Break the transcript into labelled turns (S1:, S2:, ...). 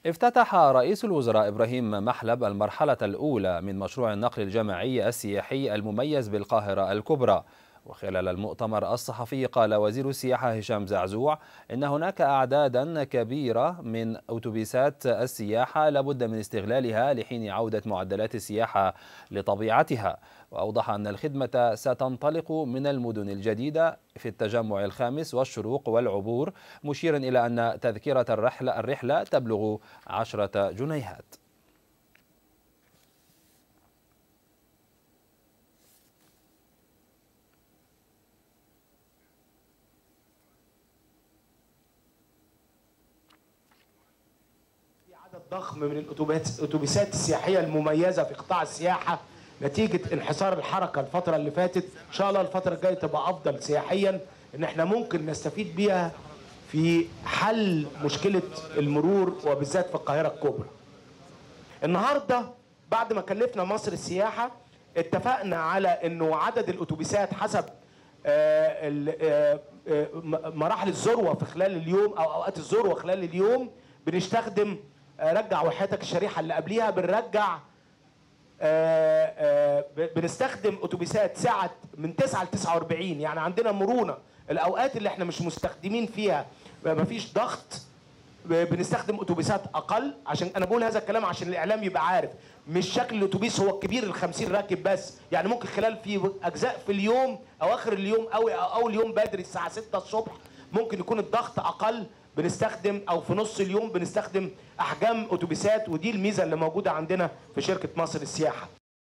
S1: افتتح رئيس الوزراء إبراهيم محلب المرحلة الأولى من مشروع النقل الجماعي السياحي المميز بالقاهرة الكبرى وخلال المؤتمر الصحفي قال وزير السياحة هشام زعزوع إن هناك أعدادا كبيرة من أتوبيسات السياحة لابد من استغلالها لحين عودة معدلات السياحة لطبيعتها وأوضح أن الخدمة ستنطلق من المدن الجديدة في التجمع الخامس والشروق والعبور مشيرا إلى أن تذكرة الرحلة, الرحلة تبلغ عشرة جنيهات
S2: عدد ضخم من الاتوبيسات السياحيه المميزه في قطاع السياحه نتيجه انحسار الحركه الفتره اللي فاتت ان شاء الله الفتره الجايه تبقى افضل سياحيا ان احنا ممكن نستفيد بيها في حل مشكله المرور وبالذات في القاهره الكبرى النهارده بعد ما كلفنا مصر السياحه اتفقنا على انه عدد الاتوبيسات حسب مراحل الذروه في خلال اليوم او اوقات الذروه خلال اليوم بنستخدم رجع وحياتك الشريحه اللي قبليها بنرجع بنستخدم اتوبيسات ساعه من 9 ل 49 يعني عندنا مرونه الاوقات اللي احنا مش مستخدمين فيها مفيش ضغط بنستخدم اتوبيسات اقل عشان انا بقول هذا الكلام عشان الاعلام يبقى عارف مش شكل الاتوبيس هو الكبير ال 50 راكب بس يعني ممكن خلال في اجزاء في اليوم او اخر اليوم او اول يوم بدري الساعه 6 الصبح ممكن يكون الضغط اقل بنستخدم او في نص اليوم بنستخدم احجام اتوبيسات ودي الميزه اللي موجوده عندنا في شركه مصر السياحه